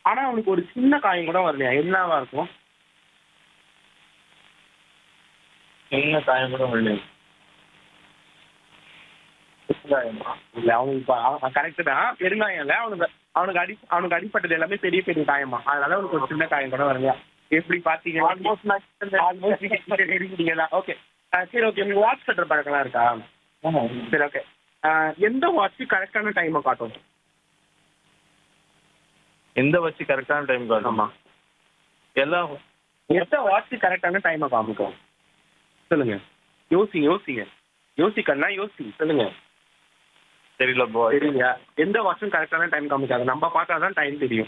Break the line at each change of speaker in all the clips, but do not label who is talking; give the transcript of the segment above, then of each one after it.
ஆனா அவனுக்கு ஒரு சின்ன காயம் கூட வரலையா என்னவா இருக்கும்
என்ன காயம் கூட வரல காயமா
இல்ல அவனுக்கு கரெக்ட் தான் பெருங்காயம் இல்ல அவனுக்கு அவனுக்கு அடி அவனுக்கு அடிப்பட்டது எல்லாமே பெரிய பெரிய காயமா அதனால அவனுக்கு ஒரு சின்ன காயம் கூட வரலையா எப்படி பாத்தீங்க ஆல்மோஸ்ட் இருக்கீங்க ஓகே சரி ஓகே உங்களுக்கு வாட்ச் கட்டுற பழக்கம்லாம் இருக்கா சரி ஓகே எந்த வாட்ச் கரெக்டான டைமை காட்டும்
எந்த வச்சு கரெக்டான டைம் காட்டுமா
ஆமா
எல்லாம்
எந்த வாட்ச் கரெக்டான டைமை காமிக்கும் சொல்லுங்க யோசிங்க யோசிங்க யோசிக்கன்னா யோசி சொல்லுங்க
தெரியல ப்ரோ
சரிங்க எந்த வாட்சும் கரெக்டான டைம் காமிக்காது நம்ம பார்த்தாதான் டைம் தெரியும்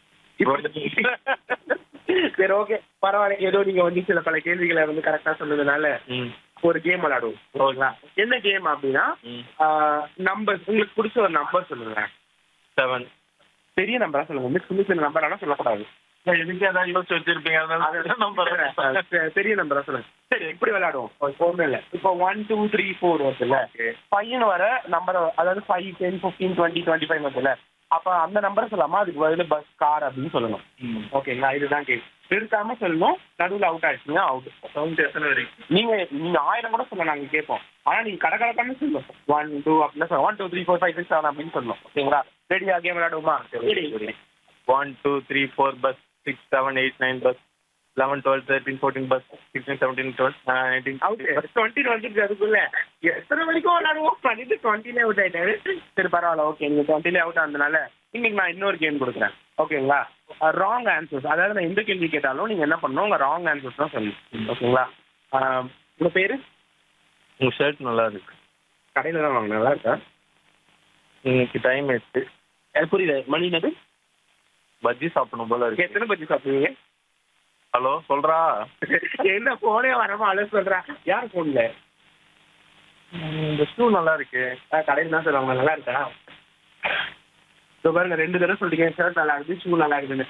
சரி ஓகே பரவாயில்ல ஏதோ நீங்க வந்து சில பல கேள்விகளை வந்து கரெக்டா சொன்னதுனால
ம்
ஒரு கேம் விளையாடுவோம் ஓகேங்களா என்ன கேம் அப்படின்னா
ம்
நம்பர் உங்களுக்கு பிடிச்ச ஒரு நம்பர் சொல்லுங்க
செவன்
பெரிய நம்பரா சொல்லுங்க மிஸ் சின்ன சின்ன நம்பர் ஆனால் சொல்லக்கூடாது
எதுக்கு ஏதாவது யோசிச்சு வச்சிருப்பீங்க அதனால நம்பர்
அஹ் பெரிய நம்பரா சொல்லுங்க சரி இப்படி விளையாடுவோம் ஒன்றும் இல்லை இப்போ ஒன் டூ த்ரீ ஃபோர் வருதுல்ல ஃபைவ்னு வர நம்பர் அதாவது five ten fifteen twenty twenty five வருதுல்ல அப்போ அந்த நம்பரை சொல்லாமா அதுக்கு பதில் பஸ் கார் அப்படின்னு சொல்லணும் ஓகேங்களா இதுதான் கேள்வி நிறுத்தாம சொல்லணும் நடுவில் அவுட் ஆயிடுச்சுங்க அவுட்
சவுண்ட் எத்தனை வரைக்கும்
நீங்க நீங்க ஆயிரம் கூட சொல்ல நாங்க கேட்போம் ஆனா நீங்க கடற்கடக்கான சொல்லணும் ஒன் டூ அப்படின்னு சொல்ல one two three four five six seven அப்படின்னு சொல்லணும் ஓகேங்களா ரெடியா கேம் விளையாடுவோமா
one two three four buzz six seven eight nine buzz eleven twelve thirteen fourteen buzz sixteen seventeen twelve nineteen
out twenty வந்துருக்கு அதுக்குள்ள எத்தனை வரைக்கும் விளையாடுவோம் பண்ணிட்டு டுவெண்ட்டிலே அவுட் ஆயிட்டாரு சரி பரவாயில்ல ஓகே நீங்க டுவெண்ட்டிலே அவுட் ஆனதுனால இன்னைக்கு நான் இன்னொரு கேம் கொடுக்குறேன் ஓகேங்களா ராங் ஆன்சர்ஸ் அதாவது நான் எந்த கேள்வி கேட்டாலும் நீங்க என்ன பண்ணணும் உங்க ராங் ஆன்சர்ஸ் தான் சொல்லணும் ஓகேங்களா ஆஹ் உங்க பேரு
உங்கள் ஷர்ட் நல்லா இருக்கு
கடையில தான் வாங்க நல்லா இருக்கா
இன்னைக்கு டைம் எட்டு
எனக்கு புரியல மணி என்னது
பஜ்ஜி சாப்பிடணும் போல இருக்கு
எத்தனை பத்தி சாப்பிடுவீங்க
ஹலோ சொல்றா
என்ன போனே வரமா அழகு சொல்றா யார் போன்ல
இந்த ஷூ நல்லா இருக்கு
கடையில் தான் சொல்லுவாங்க நல்லா இருக்கா இதோ பாருங்க ரெண்டு தடவை சொல்றீங்க ஷர்ட் நல்லா இருக்கு ஷூ நல்லா இருக்குன்னு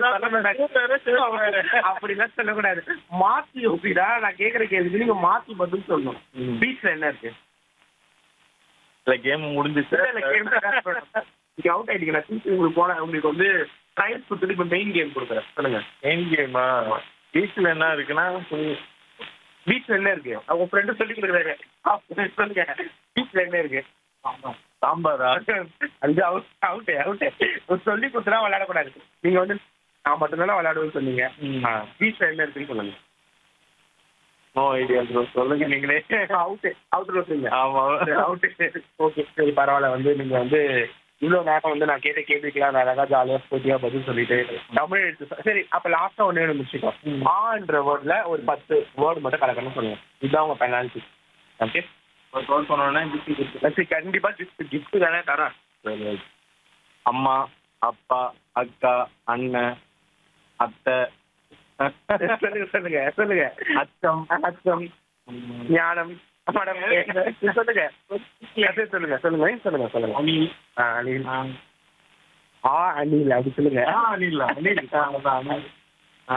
அப்படிலாம் சொல்லக்கூடாது மாத்தி யோசிடா நான் கேக்குற கேள்விக்கு நீங்க மாத்தி பதில் சொல்லணும்
ம்.
பீச்ல என்ன இருக்கு
இல்ல கேம் முடிஞ்சிச்சு
நீங்க அவுட் ஆயிட்டீங்க நான் திருப்பி உங்களுக்கு போன உங்களுக்கு வந்து ட்ரையல்ஸ் கொடுத்துட்டு இப்போ மெயின் கேம் கொடுக்குறேன் சொல்லுங்க
மெயின் கேமா வீட்டில் என்ன இருக்குன்னா
பீச்ல என்ன இருக்கு அவங்க ஃப்ரெண்டு சொல்லி கொடுக்குறாரு அப்படி சொல்லுங்க பீச்ல என்ன இருக்கு
சாம்பாரா
அது அவுட் அவுட் அவுட் சொல்லி கொடுத்தா விளையாடக்கூடாது நீங்க வந்து நான் மட்டும்தானே விளையாடுவேன்னு சொன்னீங்க
ம்.
பீச்ல என்ன இருக்குன்னு சொல்லுங்க
நோ ஐடியா ப்ரோ சொல்லுங்க நீங்களே
அவுட் அவுட் ரோட்டுங்க
ஆமா
அவுட் ஓகே சரி பரவாயில்ல வந்து நீங்க வந்து இவ்வளவு நேரம் வந்து நான் கேட்ட கேள்விக்கெல்லாம் நான் அழகா ஜாலியா போட்டியா பதில் சொல்லிட்டு தமிழ் எழுத்து சொ- சரி அப்ப லாஸ்டா ஒண்ணு ஒன்று முடிச்சுக்கோ ஆன்ற வேர்ட்ல ஒரு பத்து வேர்டு மட்டும் கலக்கணும் சொல்லுங்க இதுதான் உங்க பெனால்டி ஓகே
ஒரு கால் பண்ணோன்னா
சரி கண்டிப்பா கிஃப்ட் கிஃப்ட் தானே தரேன்
அம்மா அப்பா அக்கா அண்ணன் அத்தை
சொல்லுங்க சொல்லுங்க சொல்லுங்க
அச்சம்
அச்சம் ஞானம் மேடம் சொல்லுங்க சரி, சொல்லுங்க சொல்லுங்க சொல்லுங்க சொல்லுங்க
அணில்
ஆ, அனில் ஆ அனில் அப்படி சொல்லுங்க
ஆ, அணில் அணில் அதான், அணில். ஆ.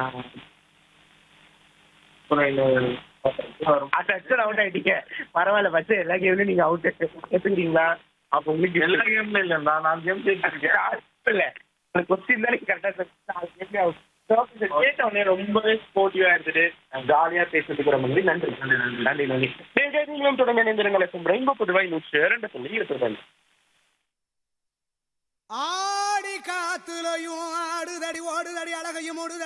அப்புறம் இந்த வரும்.
அட்டர் அவுட் ஆயிட்டீங்க பரவாயில்ல பச்சை எல்லா கேம்லயும் நீங்க அவுட் எடுத்துக்கிறீங்களா அப்ப உங்களுக்கு
எல்லா கேம்ல இல்ல நான் நாலு கேம் ஜெயிச்சிருக்கேன்
இல்ல கொஸ்டின் தான் நீங்க கரெக்டா கேட்ட உடனே ரொம்பவே ஸ்போர்ட்டிவா இருந்துட்டு ஜாலியா பேசுறதுக்கு ரொம்ப நன்றி நன்றி நன்றி நன்றி நன்றி நீங்களும் தொடர்ந்து இணைந்திருங்கள் ரெயின்போ புதுவாய் நூற்றி இரண்டு புள்ளி இருக்கிறது
ஆடி காத்துலையும் ஆடுதடி ஓடுதடி அழகையும் ஓடுதடி